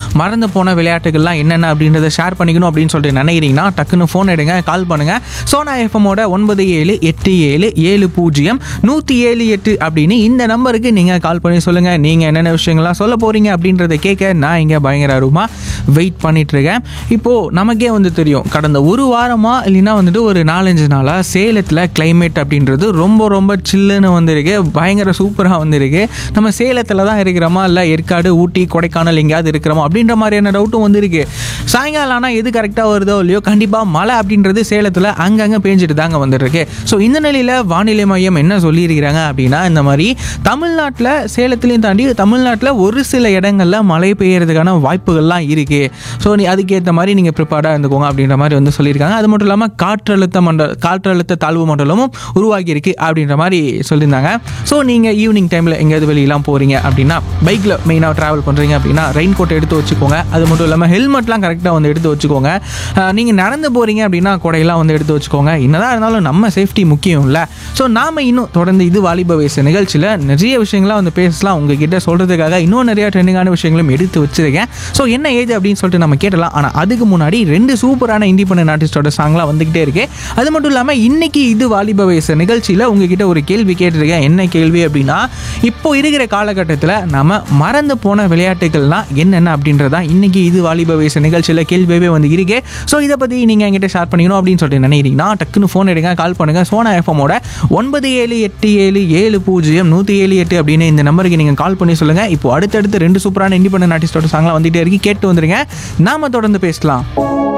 மறந்து போன விளையாட்டுகள்லாம் என்னென்ன அப்படின்றத ஷேர் பண்ணிக்கணும் அப்படின்னு சொல்லிட்டு நினைக்கிறீங்கன்னா டக்குன்னு ஃபோன் எடுங்க கால் பண்ணுங்கள் சோனா எஃப்எம்மோட ஒன்பது ஏழு எட்டு ஏழு ஏழு பூஜ்ஜியம் நூற்றி ஏழு எட்டு அப்படின்னு இந்த நம்பருக்கு நீங்கள் கால் பண்ணி சொல்லுங்கள் நீங்கள் என்னென்ன விஷயங்கள்லாம் சொல்ல போகிறீங்க அப்படின்றத கேட்க நான் இங்கே பயங்கர அருமா வெயிட் பண்ணிகிட்ருக்கேன் இப்போது நமக்கே வந்து தெரியும் கடந்த ஒரு வாரமாக இல்லைன்னா வந்துட்டு ஒரு நாலஞ்சு நாளாக சேலத்தில் climate அப்படின்றது ரொம்ப ரொம்ப சில்லுன்னு வந்திருக்கு பயங்கர சூப்பராக வந்திருக்கு நம்ம சேலத்தில் தான் இருக்கிறோமா இல்லை ஏற்காடு ஊட்டி கொடைக்கானல் எங்கேயாவது இருக்கிறோமா அப்படின்ற மாதிரியான டவுட்டும் வந்திருக்கு சாயங்காலம் ஆனால் எது கரெக்டாக வருதோ இல்லையோ கண்டிப்பாக மழை அப்படின்றது சேலத்தில் அங்கங்கே பேஞ்சிட்டு தாங்க வந்துருக்கு ஸோ இந்த நிலையில் வானிலை மையம் என்ன சொல்லியிருக்கிறாங்க அப்படின்னா இந்த மாதிரி தமிழ்நாட்டில் சேலத்துலேயும் தாண்டி தமிழ்நாட்டில் ஒரு சில இடங்களில் மழை பெய்யறதுக்கான வாய்ப்புகள்லாம் இருக்குது ஸோ நீ அதுக்கேற்ற மாதிரி நீங்கள் ப்ரிப்பேர்டாக இருந்துக்கோங்க அப்படின்ற மாதிரி வந்து சொல்லியிருக்காங்க அது மட்டும் இல்லாமல் காற்றழுத்த மண்டல காற்றழுத்த தாழ்வு மண்டலமும் உருவாகியிருக்கு அப்படின்ற மாதிரி சொல்லியிருந்தாங்க ஸோ நீங்கள் ஈவினிங் டைமில் எங்கேயாவது வெளியெல்லாம் போகிறீங்க அப்படின்னா பைக்கில் மெயினாக ட்ராவல் பண்ணுறீங்க அப்படின்னா ரெயின் கோட் எடுத்து வச்சுக்கோங்க அது மட்டும் இல்லாமல் ஹெல்மெட்லாம் கரெக்டாக வந்து எடுத்து வச்சுக்கோங்க நீங்கள் நடந்து போகிறீங்க அப்படின்னா கொடையெல்லாம் வந்து எடுத்து வச்சுக்கோங்க என்னதான் இருந்தாலும் நம்ம சேஃப்டி முக்கியம் இல்லை ஸோ நாம் இன்னும் தொடர்ந்து இது வாலிப வயசு நிகழ்ச்சியில் நிறைய விஷயங்கள்லாம் வந்து பேசலாம் உங்ககிட்ட சொல்கிறதுக்காக இன்னும் நிறைய ட்ரெண்டிங்கான விஷயங்களும் எடுத்து வச்சிருக்கேன் ஸோ என்ன ஏது அப்படின்னு சொல்லிட்டு நம்ம கேட்டலாம் ஆனால் அதுக்கு முன்னாடி ரெண்டு சூப்பரான இண்டிபெண்டன்ட் ஆர்டிஸ்டோட சாங்லாம் வந்துக்கிட்டே இருக்கு அது மட்டும் இல்லாமல் இன்னைக்கு இது வாலிப வயசு நிகழ்ச்சியில் உங்ககிட்ட ஒரு கேள்வி கேட்டிருக்கேன் என்ன கேள்வி அப்படின்னா இப்போ இருக்கிற காலகட்டத்தில் நம்ம மறந்து போன விளையாட்டுகள்லாம் என்னென்ன அப்படின்றதா இன்னைக்கு இது வாலிப வயசு நிகழ்ச்சியில் கேள்வியே வந்து இருக்கு ஸோ இதை பற்றி நீங்கள் என்கிட்ட ஷேர் பண்ணிக்கணும் அப்படின்னு சொல்லிட்டு நினைக்கிறீங்கன்னா டக்குன்னு ஃபோன் எடுங்க கால் பண்ணுங்க சோனா எஃப்எம்மோட ஒன்பது ஏழு எட்டு ஏழு ஏழு பூஜ்ஜியம் நூற்றி ஏழு எட்டு அப்படின்னு இந்த நம்பருக்கு நீங்கள் கால் பண்ணி சொல்லுங்கள் இப்போ அடுத்தடுத்து ரெண்டு சூப்பரான இண்டிபெண்டன்ட் ஆர்டிஸ்டோட சாங்லாம் வந்துகிட்டே இருக்கு கேட்டு வந்துருங்க நாம தொடர்ந்து பேசலாம்